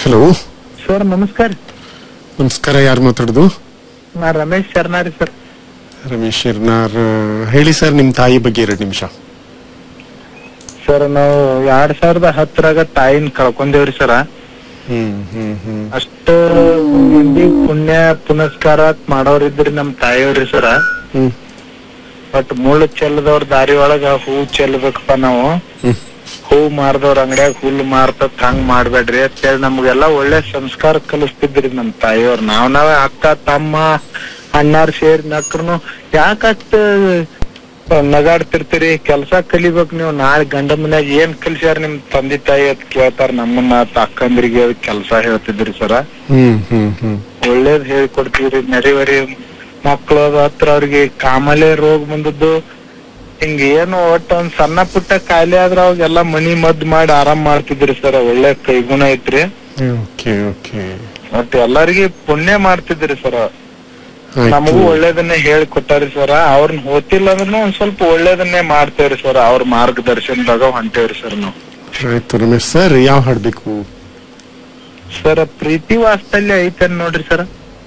hello sir ನಮಸ್ಕಾರ ನಮಸ್ಕಾರ ಯಾರು ಮಾತಾಡೋದು ನಾ ರಮೇಶ್ ಶರ್ನಾರಿ ಸರ್ ರಮೇಶ್ ಇರ್ನಾರ್ ಹೇಳಿ ಸರ್ ನಿಮ್ ತಾಯಿ ಬಗ್ಗೆ ಎರಡು ನಿಮಿಷ ಸರ್ ನಾವು ಎರಡ್ ಸಾವಿರದ ಹತ್ತರಾಗ ತಾಯಿನ ಕಳ್ಕೊಂಡೇವ್ರಿ ಸರ ಹ್ಮ್ ಹ್ಮ್ ಹ್ಮ್ ಅಷ್ಟ ಮಂದಿ ಪುಣ್ಯ ಪುನಸ್ಕಾರ ಮಾಡೋರಿದ್ರಿ ನಮ್ ತಾಯಿಯವ್ರಿ ಸರ ಹ್ಮ್ ಬಟ್ ಮುಳ್ಳು ಚೆಲ್ಲದವ್ರ ದಾರಿ ಒಳಗ ಹೂ ಚೆಲ್ಲಬೇಕಪ್ಪ ನಾವು ಹ್ಮ್ ಹೂ ಮಾರ್ದವ್ರ ಅಂಗಡ್ಯಾಗ ಹುಲ್ಲು ಮಾರ್ತತ್ ಹಂಗ್ ಮಾಡ್ಬೇಡ್ರಿ ಅಂತೇಳಿ ನಮ್ಗೆಲ್ಲಾ ಒಳ್ಳೆ ಸಂಸ್ಕಾರ ಕಲಿಸ್ತಿದ್ರಿ ನಮ್ ತಾಯಿಯವ್ರ ನಾವ್ ನಾವೇ ಅಕ್ಕ ತಮ್ಮ ಅಣ್ಣಾರ್ ಸೇರಿ ನಕ್ರುನು ಯಾಕಷ್ಟ ನಗಾಡ್ತಿರ್ತೀರಿ ಕೆಲ್ಸ ಕಲಿಬೇಕ್ ನೀವು ನಾಳೆ ಗಂಡ ಮನ್ಯಾಗ ಏನ್ ಕಲ್ಸ್ಯಾರ ನಿಮ್ ತಂದೆ ತಾಯಿ ಅಂತ ಕೇಳ್ತಾರ ನಮ್ಮನ್ನ ತ- ಅಕ್ಕಂದ್ರಿಗೆ ಕೆಲ್ಸ ಹೇಳ್ತಿದ್ರಿ ಸರ ಹ್ಮ್ ಹ್ಮ್ ಹ್ಮ್ ಒಳ್ಳೇದ್ ಹೇಳ್ಕೊಡ್ತೀವ್ರಿ ನೆರೆವರಿ ಮಕ್ಳು ಹತ್ರ ಅವ್ರಿಗೆ ಕಾಮಲೆ ರೋಗ ಬಂದದ್ದು ಹಿಂಗ ಏನು ಒಟ್ಟ ಒಂದ್ ಸಣ್ಣ ಪುಟ್ಟ ಕಾಯಿಲೆ ಆದ್ರ ಅವಾಗೆಲ್ಲ ಮನಿ ಮದ್ ಮಾಡಿ ಆರಾಮ್ ಮಾಡ್ತಿದ್ರಿ ಸರ್ ಒಳ್ಳೆ ಕೈಗುಣ ಐತ್ರಿ ಓಕೆ ಓಕೆ ಮತ್ ಎಲ್ಲಾರ್ಗಿ ಪುಣ್ಯ ಮಾಡ್ತಿದ್ರಿ ಸರ್ ನಮಗೂ ಆಯ್ತು ಒಳ್ಳೇದನ್ನೇ ಹೇಳಿ ಕೊಟ್ಟಾರಿ ಸರ್ ಅವ್ರನ್ನ ಹೋತಿಲ್ಲ ಅಂದ್ರೂ ಒಂದ್ ಸ್ವಲ್ಪ ಒಳ್ಳೇದನ್ನೇ ಮಾಡ್ತೇವ್ರಿ ಸರ್ ಅವ್ರ ಮಾರ್ಗದರ್ಶನದಾಗ ಹೊಂಟೇವ್ರಿ ಸರ್ ನಾವು ಆಯ್ತು ರಮೇಶ್ ಸರ್ ಯಾವ ಹಾಡ್ಬೇಕು ಸರ್ ಪ್ರೀತಿ ವಾತ್ಸಲ್ಯ ಐತನ್ ನೋಡ್ರಿ ಸರ್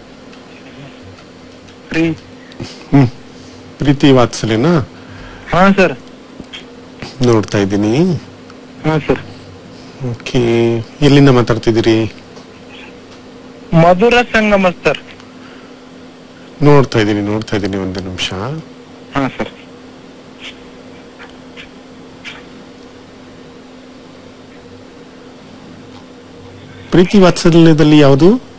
ಪ್ರೀ ಹ್ಮ್ ಪ್ರೀತಿ ವಾತ್ಸಲ್ಯನಾ ಹಾ ಸರ್ ನೋಡ್ತಾ ಇದ್ದೀನಿ ಹಾ ಸರ್ ಓಕೆ ಎಲ್ಲಿಂದ ಮಾತಾಡ್ತಿದ್ದೀರಿ ಮಧುರ ಸಂಗಮ ಸರ್ ನೋಡ್ತಾ ಇದ್ದೀನಿ ನೋಡ್ತಾ ಇದ್ದೀನಿ ಒಂದು ನಿಮಿಷ ಹಾ ಸರ್ ಪ್ರೀತಿ ವಾತ್ಸಲ್ಯದಲ್ಲಿ ಯಾವುದು